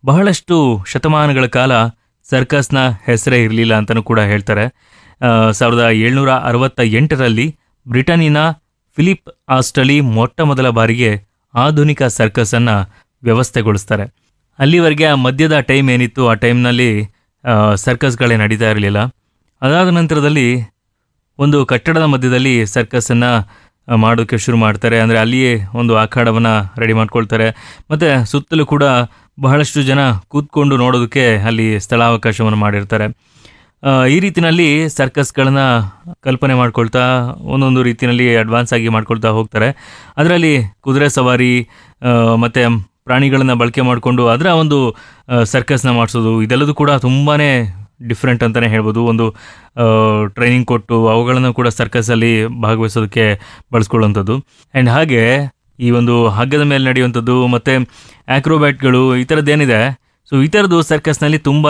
ಬಹಳಷ್ಟು ಶತಮಾನಗಳ ಕಾಲ ಸರ್ಕಸ್ನ ಹೆಸರೇ ಇರಲಿಲ್ಲ ಅಂತಲೂ ಕೂಡ ಹೇಳ್ತಾರೆ ಆ, ಸಾವಿರದ ಏಳ್ನೂರ ಅರವತ್ತ ಎಂಟರಲ್ಲಿ ಬ್ರಿಟನ್ನಿನ ಫಿಲಿಪ್ ಆಸ್ಟಲಿ ಮೊಟ್ಟ ಮೊದಲ ಬಾರಿಗೆ ಆಧುನಿಕ ಸರ್ಕಸನ್ನು ವ್ಯವಸ್ಥೆಗೊಳಿಸ್ತಾರೆ ಅಲ್ಲಿವರೆಗೆ ಆ ಮಧ್ಯದ ಟೈಮ್ ಏನಿತ್ತು ಆ ಟೈಮ್ನಲ್ಲಿ ಸರ್ಕಸ್ಗಳೇ ನಡೀತಾ ಇರಲಿಲ್ಲ ಅದಾದ ನಂತರದಲ್ಲಿ ಒಂದು ಕಟ್ಟಡದ ಮಧ್ಯದಲ್ಲಿ ಸರ್ಕಸನ್ನು ಮಾಡೋಕ್ಕೆ ಶುರು ಮಾಡ್ತಾರೆ ಅಂದರೆ ಅಲ್ಲಿಯೇ ಒಂದು ಅಖಾಡವನ್ನು ರೆಡಿ ಮಾಡ್ಕೊಳ್ತಾರೆ ಮತ್ತು ಸುತ್ತಲೂ ಕೂಡ ಬಹಳಷ್ಟು ಜನ ಕೂತ್ಕೊಂಡು ನೋಡೋದಕ್ಕೆ ಅಲ್ಲಿ ಸ್ಥಳಾವಕಾಶವನ್ನು ಮಾಡಿರ್ತಾರೆ ಆ, ಈ ರೀತಿನಲ್ಲಿ ಸರ್ಕಸ್ಗಳನ್ನ ಕಲ್ಪನೆ ಮಾಡ್ಕೊಳ್ತಾ ಒಂದೊಂದು ರೀತಿಯಲ್ಲಿ ಅಡ್ವಾನ್ಸ್ ಆಗಿ ಮಾಡ್ಕೊಳ್ತಾ ಹೋಗ್ತಾರೆ ಅದರಲ್ಲಿ ಕುದುರೆ ಸವಾರಿ ಆ, ಮತ್ತೆ ಪ್ರಾಣಿಗಳನ್ನ ಬಳಕೆ ಮಾಡಿಕೊಂಡು ಅದರ ಒಂದು ಸರ್ಕಸ್ನ ಮಾಡಿಸೋದು ಇದೆಲ್ಲದೂ ಕೂಡ ತುಂಬಾ ಡಿಫ್ರೆಂಟ್ ಅಂತಲೇ ಹೇಳ್ಬೋದು ಒಂದು ಟ್ರೈನಿಂಗ್ ಕೊಟ್ಟು ಅವುಗಳನ್ನು ಕೂಡ ಸರ್ಕಸಲ್ಲಿ ಭಾಗವಹಿಸೋದಕ್ಕೆ ಬಳಸ್ಕೊಳ್ಳುವಂಥದ್ದು ಆ್ಯಂಡ್ ಹಾಗೆ ಈ ಒಂದು ಹಗ್ಗದ ಮೇಲೆ ನಡೆಯುವಂಥದ್ದು ಮತ್ತು ಆಕ್ರೋಬ್ಯಾಟ್ಗಳು ಈ ಥರದ್ದೇನಿದೆ ಸೊ ಈ ಥರದ್ದು ಸರ್ಕಸ್ನಲ್ಲಿ ತುಂಬಾ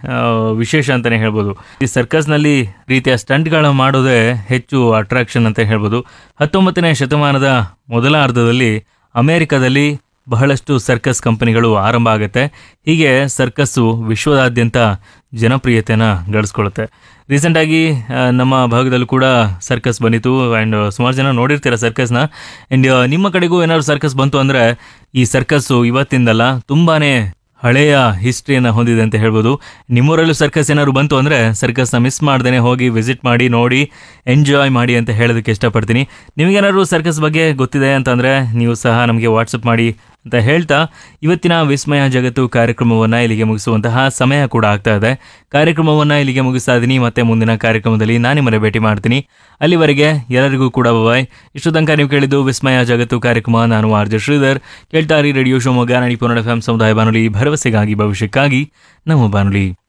ವಿಶೇಷ ಅಂತಲೇ ಹೇಳ್ಬೋದು ಈ ಸರ್ಕಸ್ನಲ್ಲಿ ರೀತಿಯ ಸ್ಟಂಟ್ಗಳ ಮಾಡೋದೇ ಹೆಚ್ಚು ಅಟ್ರಾಕ್ಷನ್ ಅಂತ ಹೇಳ್ಬೋದು ಹತ್ತೊಂಬತ್ತನೇ ಶತಮಾನದ ಮೊದಲ ಅರ್ಧದಲ್ಲಿ ಅಮೆರಿಕದಲ್ಲಿ ಬಹಳಷ್ಟು ಸರ್ಕಸ್ ಕಂಪನಿಗಳು ಆರಂಭ ಆಗುತ್ತೆ ಹೀಗೆ ಸರ್ಕಸ್ಸು ವಿಶ್ವದಾದ್ಯಂತ ಜನಪ್ರಿಯತೆಯನ್ನು ಗಳಿಸ್ಕೊಳ್ಳುತ್ತೆ ರೀಸೆಂಟಾಗಿ ನಮ್ಮ ಭಾಗದಲ್ಲೂ ಕೂಡ ಸರ್ಕಸ್ ಬಂದಿತ್ತು ಆ್ಯಂಡ್ ಸುಮಾರು ಜನ ನೋಡಿರ್ತೀರ ಸರ್ಕಸ್ನ ಆ್ಯಂಡ್ ನಿಮ್ಮ ಕಡೆಗೂ ಏನಾದ್ರು ಸರ್ಕಸ್ ಬಂತು ಅಂದರೆ ಈ ಸರ್ಕಸ್ಸು ಇವತ್ತಿಂದಲ್ಲ ತುಂಬಾ ಹಳೆಯ ಹಿಸ್ಟ್ರಿಯನ್ನು ಹೊಂದಿದೆ ಅಂತ ಹೇಳ್ಬೋದು ನಿಮ್ಮೂರಲ್ಲೂ ಸರ್ಕಸ್ ಏನಾದ್ರು ಬಂತು ಅಂದರೆ ಸರ್ಕಸ್ನ ಮಿಸ್ ಮಾಡ್ದೇ ಹೋಗಿ ವಿಸಿಟ್ ಮಾಡಿ ನೋಡಿ ಎಂಜಾಯ್ ಮಾಡಿ ಅಂತ ಹೇಳೋದಕ್ಕೆ ಇಷ್ಟಪಡ್ತೀನಿ ನಿಮಗೇನಾದ್ರು ಸರ್ಕಸ್ ಬಗ್ಗೆ ಗೊತ್ತಿದೆ ಅಂತಂದರೆ ನೀವು ಸಹ ನಮಗೆ ವಾಟ್ಸಪ್ ಮಾಡಿ ಅಂತ ಹೇಳ್ತಾ ಇವತ್ತಿನ ವಿಸ್ಮಯ ಜಗತ್ತು ಕಾರ್ಯಕ್ರಮವನ್ನು ಇಲ್ಲಿಗೆ ಮುಗಿಸುವಂತಹ ಸಮಯ ಕೂಡ ಆಗ್ತಾ ಇದೆ ಕಾರ್ಯಕ್ರಮವನ್ನು ಇಲ್ಲಿಗೆ ಮುಗಿಸ್ತಾ ಇದ್ದೀನಿ ಮತ್ತೆ ಮುಂದಿನ ಕಾರ್ಯಕ್ರಮದಲ್ಲಿ ನಾನು ನಿಮ್ಮನ್ನ ಭೇಟಿ ಮಾಡ್ತೀನಿ ಅಲ್ಲಿವರೆಗೆ ಎಲ್ಲರಿಗೂ ಕೂಡ ಬಾಯ್ ಇಷ್ಟು ತನಕ ನೀವು ಕೇಳಿದ್ದು ವಿಸ್ಮಯ ಜಗತ್ತು ಕಾರ್ಯಕ್ರಮ ನಾನು ಆರ್ ಜೆ ಶ್ರೀಧರ್ ಕೇಳ್ತಾರಿ ರೇಡಿಯೋ ಶಿವಮೊಗ್ಗ ನಾಡಿ ಪುನರ್ ಎಫ್ ಎಂ ಸಮುದಾಯ ಬಾನುಲಿ ಭರವಸೆಗಾಗಿ ಭವಿಷ್ಯಕ್ಕಾಗಿ ನಮ್ಮ ಬಾನುಲಿ